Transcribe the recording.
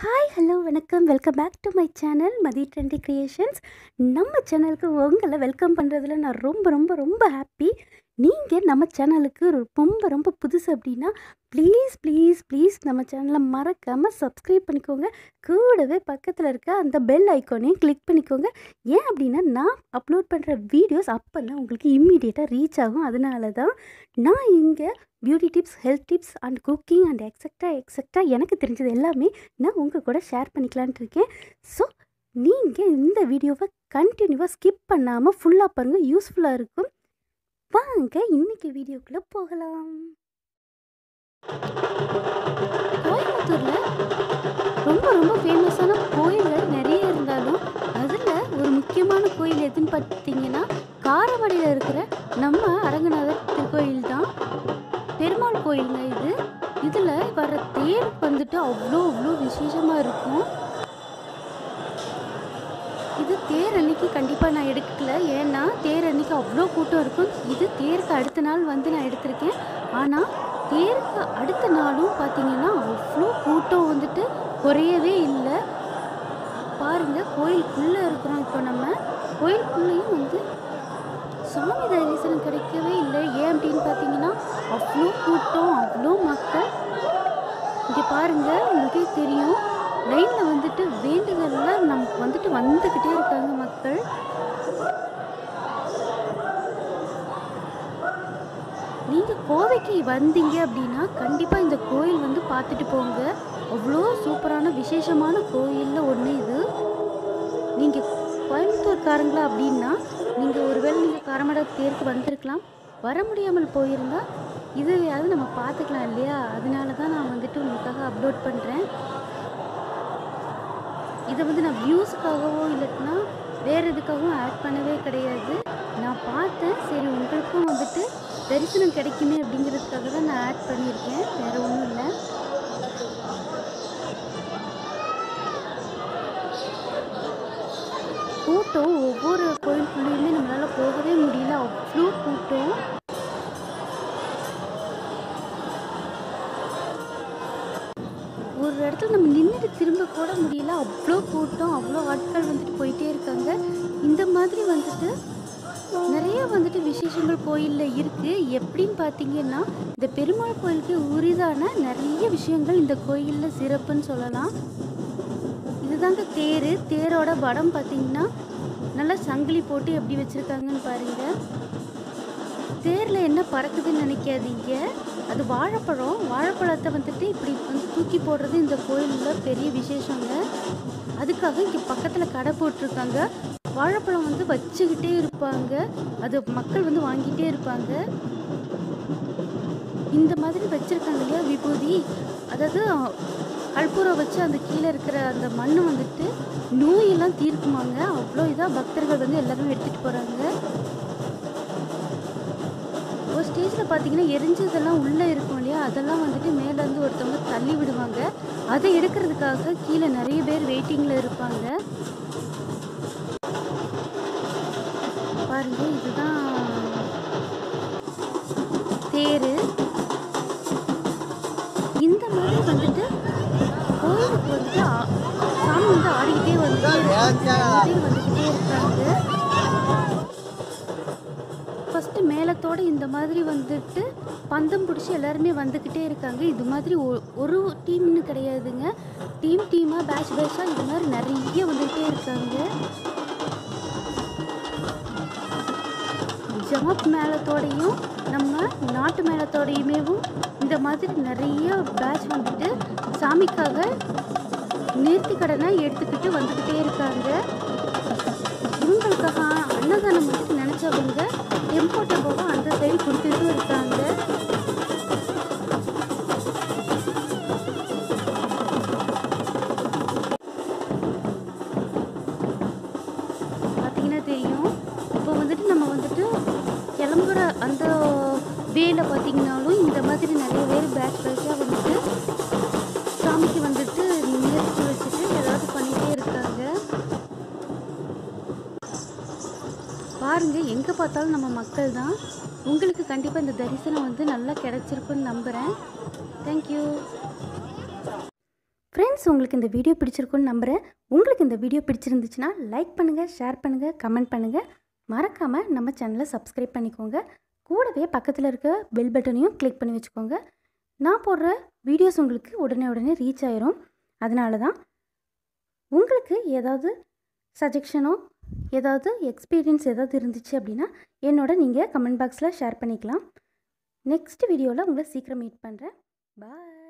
hi hello வணக்கம் welcome back to my channel Mathi trendy creations நம்ம சேனலுக்கு உங்களை வெல்கம் பண்ணுறதுல நான் ரொம்ப ரொம்ப ரொம்ப ஹாப்பி நீங்கள் நம்ம சேனலுக்கு ரொம்ப ரொம்ப புதுசு அப்படின்னா ப்ளீஸ் ப்ளீஸ் ப்ளீஸ் நம்ம சேனலை மறக்காமல் சப்ஸ்கிரைப் பண்ணிக்கோங்க கூடவே பக்கத்தில் இருக்க அந்த பெல் ஐக்கானையும் கிளிக் பண்ணிக்கோங்க ஏன் அப்படின்னா நான் அப்லோட் பண்ணுற வீடியோஸ் அப்போ தான் உங்களுக்கு இம்மீடியட்டாக ரீச் ஆகும் அதனால தான் நான் இங்கே beauty tips health tips and cooking and etcetera etcetera எனக்கு தெரிஞ்சது எல்லாமே நான் உங்கள் கூட ஷேர் பண்ணிக்கலான்ட்டு இருக்கேன் ஸோ நீங்கள் இந்த வீடியோவை கண்டினியூவாக ஸ்கிப் பண்ணாமல் ஃபுல்லாக பாருங்கள் யூஸ்ஃபுல்லாக இருக்கும் வாங்க இன்னைக்கு வீடியோக்குள்ளே போகலாம் கோயம்புத்தூரில் ரொம்ப ரொம்ப ஃபேமஸான கோயில்கள் நிறைய இருந்தாலும் அதில் ஒரு முக்கியமான கோயில் எதுன்னு பார்த்தீங்கன்னா காரமடையில் இருக்கிற நம்ம அரங்கநாதர் திருக்கோயில் தான் பெருமாள் கோயிலுங்க இது இதில் வர தேர் வந்துட்டு அவ்வளோ அவ்வளோ விசேஷமாக இருக்கும் இது தேர் அன்னைக்கு கண்டிப்பாக நான் எடுக்கல ஏன்னா தேர் அன்னைக்கு அவ்வளோ கூட்டம் இருக்கும் இது தேருக்கு அடுத்த நாள் வந்து நான் எடுத்திருக்கேன் ஆனால் தேருக்கு அடுத்த நாளும் பார்த்தீங்கன்னா அவ்வளோ கூட்டம் வந்துட்டு குறையவே இல்லை பாருங்கள் கோயிலுக்குள்ளே இருக்கிறோம் இப்போ நம்ம கோயிலுக்குள்ளேயும் வந்து சாமி தரிசனம் கிடைக்கவே இல்லை ஏன் அப்படின்னு பார்த்தீங்கன்னா அவ்வளோ கூட்டம் அவ்வளோ மக்கள் இங்கே பாருங்க உங்களுக்கே தெரியும் லைனில் வந்துட்டு வேண்டுதலில் நமக்கு வந்துட்டு வந்துக்கிட்டே இருக்காங்க மக்கள் நீங்கள் கோவைக்கு வந்தீங்க அப்படின்னா கண்டிப்பாக இந்த கோயில் வந்து பார்த்துட்டு போங்க அவ்வளோ சூப்பரான விசேஷமான கோயிலில் ஒன்று இது நீங்கள் கோயம்புத்தூர்காரங்களா அப்படின்னா நீங்கள் ஒருவேளை நீங்கள் காரமடை தேருக்கு வந்திருக்கலாம் வர முடியாமல் போயிருந்தால் இதையாவது நம்ம பார்த்துக்கலாம் இல்லையா அதனால தான் நான் வந்துட்டு உங்களுக்காக அப்லோட் பண்ணுறேன் இதை வந்து நான் வியூஸுக்காகவோ இல்லைன்னா வேறு எதுக்காகவும் ஆட் பண்ணவே கிடையாது நான் பார்த்தேன் சரி உங்களுக்கும் வந்துட்டு தரிசனம் கிடைக்குமே அப்படிங்கிறதுக்காக தான் நான் ஆட் பண்ணியிருக்கேன் வேறு ஒன்றும் இல்லை கூட்டம் ஒவ்வொரு கோயிலுக்குள்ளேயுமே நம்மளால் போகவே முடியல அவ்வளோ கூட்டம் ஒரு இடத்துல நம்ம நின்றுட்டு திரும்ப கூட முடியல அவ்வளோ கூட்டம் அவ்வளோ ஆட்கள் வந்துட்டு போயிட்டே இருக்காங்க இந்த மாதிரி வந்துட்டு நிறைய வந்துட்டு விசேஷங்கள் கோயிலில் இருக்குது எப்படின்னு பார்த்தீங்கன்னா இந்த பெருமாள் கோயிலுக்கு உரிதான நிறைய விஷயங்கள் இந்த கோயிலில் சிறப்புன்னு சொல்லலாம் இதுதாங்க தேர் தேரோட வடம் பார்த்தீங்கன்னா நல்லா சங்கிலி போட்டு எப்படி வச்சுருக்காங்கன்னு பாருங்கள் தேரில் என்ன பறக்குதுன்னு நினைக்காதீங்க அது வாழைப்பழம் வாழைப்பழத்தை வந்துட்டு இப்படி வந்து தூக்கி போடுறது இந்த கோயிலில் பெரிய விசேஷங்க அதுக்காக இங்கே பக்கத்தில் கடை போட்டிருக்காங்க வாழைப்பழம் வந்து வச்சுக்கிட்டே இருப்பாங்க அது மக்கள் வந்து வாங்கிட்டே இருப்பாங்க இந்த மாதிரி வச்சுருக்காங்க இல்லையா விபூதி அதாவது கற்பூரம் வச்சு அந்த கீழே இருக்கிற அந்த மண் வந்துட்டு நோயெல்லாம் தீர்க்குமாங்க அவ்வளோ இதாக பக்தர்கள் வந்து எல்லாருமே எடுத்துகிட்டு போகிறாங்க ஒரு ஸ்டேஜில் பார்த்தீங்கன்னா எரிஞ்சதெல்லாம் உள்ளே இருக்கும் இல்லையா அதெல்லாம் வந்துட்டு மேலேருந்து ஒருத்தவங்க தள்ளி விடுவாங்க அதை எடுக்கிறதுக்காக கீழே நிறைய பேர் வெயிட்டிங்கில் இருப்பாங்க பாருங்க இதுதான் தேர் இந்த மாதிரி வந்துட்டு கோயிலுக்கு வந்துட்டு ஆ- சாமி வந்து ஆடிக்கிட்டே வந்து வந்துக்கிட்டே இருக்காங்க ஃபஸ்ட்டு மேளத்தோட இந்த மாதிரி வந்துட்டு பந்தம் பிடிச்சி எல்லாருமே வந்துக்கிட்டே இருக்காங்க இது மாதிரி ஒ- ஒரு டீம்னு கிடையாதுங்க டீம் டீமாக பேட்ச் பேட்சாக இது மாதிரி நிறைய வந்துக்கிட்டே இருக்காங்க ஜமப் மேளத்தோடையும் நம்ம நாட்டு மேளத்தோடையுமேவும் இந்த மாதிரி நிறைய பேட்ச் வந்துட்டு சாமிக்காக நேர்த்தி கடனை எடுத்துக்கிட்டு வந்துக்கிட்டே இருக்காங்க இவங்களுக்காக அன்னதானம் வந்துட்டு நினச்சவங்க டெம்போ டெம்போவாக அந்த சைடு கொடுத்துட்டும் இருக்காங்க பார்த்தீங்கன்னா தெரியும் இப்போ வந்துட்டு நம்ம வந்துட்டு கிளம்புற அந்த வேல பார்த்தீங்கன்னாலும் இந்த மாதிரி நிறைய பேர் பேட்ச் பேட்சாக வந்துட்டு சாமிக்கு வந்துட்டு நேர்த்தி வச்சுட்டு ஏதாவது பண்ணிகிட்டே இருக்காங்க பாருங்க எங்கே பார்த்தாலும் நம்ம மக்கள் தான் உங்களுக்கு கண்டிப்பாக இந்த தரிசனம் வந்து நல்லா கிடைச்சிருக்குன்னு நம்புகிறேன் தேங்க்யூ ஃப்ரெண்ட்ஸ் உங்களுக்கு இந்த வீடியோ பிடிச்சிருக்குன்னு நம்புகிறேன் உங்களுக்கு இந்த வீடியோ பிடிச்சிருந்துச்சுன்னா லைக் பண்ணுங்கள் ஷேர் பண்ணுங்கள் கமெண்ட் பண்ணுங்கள் மறக்காமல் நம்ம சேனலை சப்ஸ்கிரைப் பண்ணிக்கோங்க கூடவே பக்கத்தில் இருக்க பெல் பட்டனையும் கிளிக் பண்ணி வச்சுக்கோங்க நான் போடுற வீடியோஸ் உங்களுக்கு உடனே உடனே ரீச் ஆயிரும் அதனால தான் உங்களுக்கு ஏதாவது சஜெக்ஷனோ ஏதாவது எக்ஸ்பீரியன்ஸ் ஏதாவது இருந்துச்சு அப்படின்னா என்னோட நீங்கள் கமெண்ட் பாக்ஸில் ஷேர் பண்ணிக்கலாம் நெக்ஸ்ட் வீடியோவில் உங்களை சீக்கிரம் மீட் பண்ணுறேன் பாய்